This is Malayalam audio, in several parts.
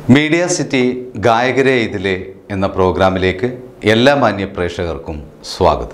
മീഡിയ സിറ്റി ഗായകരെ ഇതിലെ എന്ന പ്രോഗ്രാമിലേക്ക് എല്ലാ മാന്യ പ്രേക്ഷകർക്കും സ്വാഗതം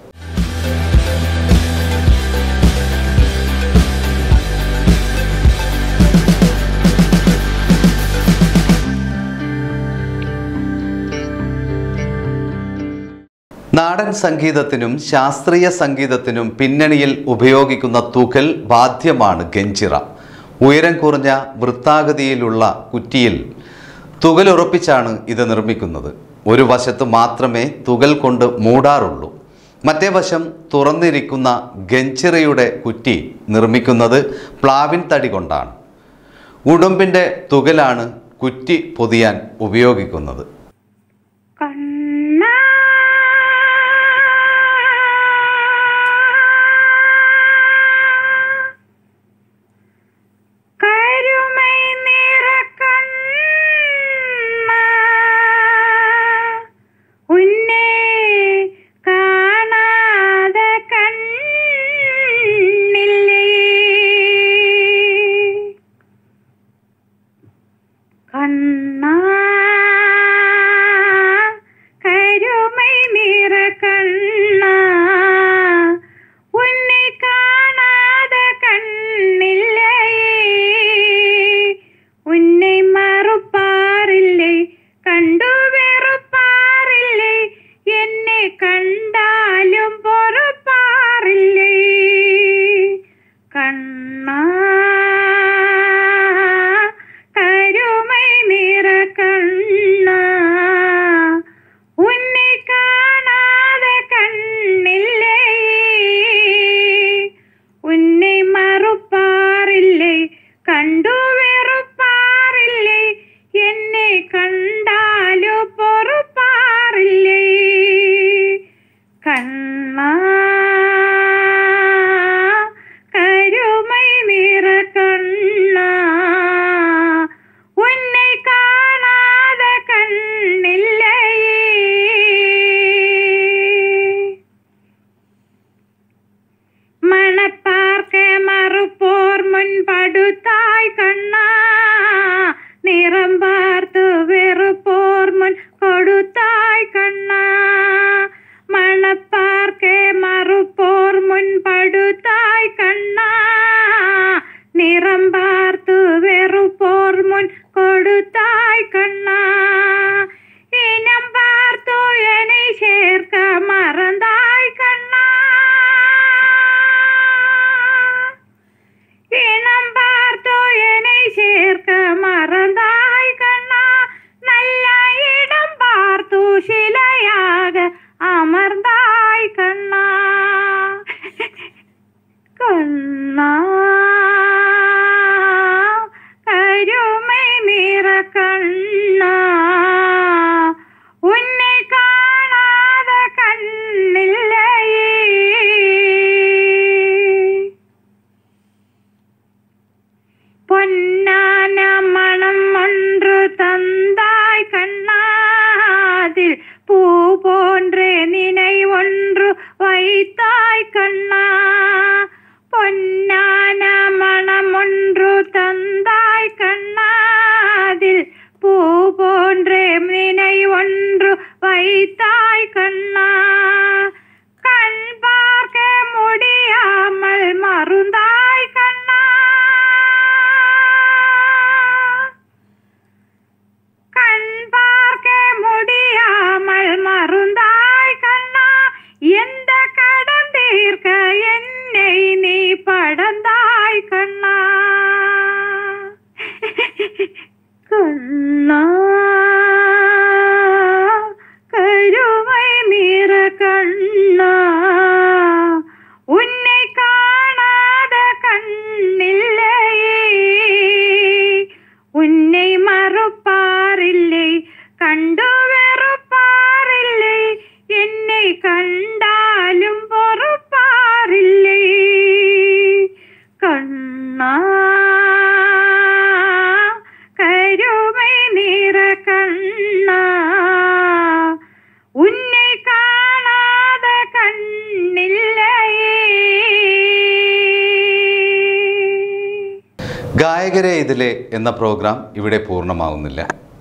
നാടൻ സംഗീതത്തിനും ശാസ്ത്രീയ സംഗീതത്തിനും പിന്നണിയിൽ ഉപയോഗിക്കുന്ന തുകൽ വാദ്യമാണ് ഗഞ്ചിറ ഉയരം കുറഞ്ഞ വൃത്താകൃതിയിലുള്ള കുറ്റിയിൽ തുകലുറപ്പിച്ചാണ് ഇത് നിർമ്മിക്കുന്നത് ഒരു വശത്ത് മാത്രമേ തുകൽ കൊണ്ട് മൂടാറുള്ളൂ മറ്റേ വശം തുറന്നിരിക്കുന്ന ഗഞ്ചിറയുടെ കുറ്റി നിർമ്മിക്കുന്നത് പ്ലാവിൻ തടി കൊണ്ടാണ് ഉടുമ്പിൻ്റെ തുകലാണ് കുറ്റി പൊതിയാൻ ഉപയോഗിക്കുന്നത് കണ്ണാ കരുമൈ നിറക്കണ്ണാ ഉന്നെ കാണാതെ കണ്ണില്ലേ കണ്ണാ കരുമൈ നിറ കണ്ണാ ഉന്നെ കാണാതെ കണ്ണില്ലേ ഉന്നെ മറുപ്പാറില്ലേ കണ്ടു വെറുപ്പാറില്ലേ എന്നെ കണ്ടാലും പൊറുപ്പാറില്ലേ കണ്ണാ കരുമൈ നിറ കണ്ണാ ഉന്നെ കാണാതെ കണ്ണില്ലേ ഉന്നെ മറുപ്പാറില്ലേ കണ്ടു വെറുപ്പാറില്ലേ എന്നെ കണ്ടാലു പൊറുപ്പാറില്ലേ കണ്ണാ കരുമൈ നിറ കണ്ണാ ഉന്നെ കാണാതെ കണ്ണില്ലേ മണപ്പാർക്കെ മറുപ്പോർ മുൻപടുത്തായി കണ്ണാ നിറം പാർത്തു വെറുപ്പോർ മുൻ കൊടുത്തായി കണ്ണാ മണപ്പാർക്കെ മറുപ്പോർ മുൻപടുത്തായി കണ്ണാ നിറം പാർത്തു വെറുപ്പോർ മുൻ കൊടുത്തായി കണ്ണാ ഇനം പാർത്തു എന്നെ ചേർക്ക മറந்தாய் കണ്ണാ இனம் பார்த்தோ என்னை சேர்க்க மறந்தாய் கண்ணா நல்ல இடம் பார்த்து சிலையாக அமர்ந்தாய் கண்ணா கண்ணா கருமை நிற கண்ணா உன்னை காணாத கண்ணில்லையே പൊന്നാന മണം ഒன்று തந்தாய் കണ്ണാതിൽ பூ போன்றே நினை ஒன்று வைத்தாய் கண்ணா பொன்னான மனம் ஒன்று தந்தாய் கண்ணாதில் பூ போன்றே நினை ஒன்று வைத்தாய் கண்ணா கண் பார்க்க முடியாமல் மருந்தாய் கண்ணா கண் பார்க்க முடியாமல் மருந்தாய் கண்ணா எந்த கடன் தீர்க்க என்னை நீ படந்தாய் கண்ணா கண்ணா கருமை நிற கண்ணா உன்னை காணாத கண்ணில்லையே உன்னை மறுப்பாரில்லை കണ്ടു വെറുപ്പാറില്ലേ എന്നെ കണ്ടാലും പൊറുപ്പാറില്ലേ കണ്ണാ കരുമൈ നിറ കണ്ണാ ഉന്നെ കാണാതെ കണ്ണില്ലയേ ഗായകരെ ഇതിലെ എന്ന പ്രോഗ്രാം ഇവിടെ പൂർണ്ണമാവുന്നില്ല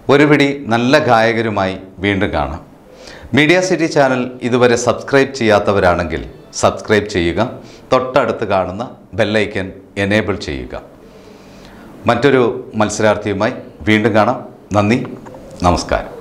ഒരു പിടി നല്ല ഗായകരുമായി വീണ്ടും കാണാം മീഡിയ സിറ്റി ചാനൽ ഇതുവരെ സബ്സ്ക്രൈബ് ചെയ്യാത്തവരാണെങ്കിൽ സബ്സ്ക്രൈബ് ചെയ്യുക തൊട്ടടുത്ത് കാണുന്ന ബെല്ലൈക്കൻ എനേബിൾ ചെയ്യുക മറ്റൊരു മത്സരാർത്ഥിയുമായി വീണ്ടും കാണാം നന്ദി നമസ്കാരം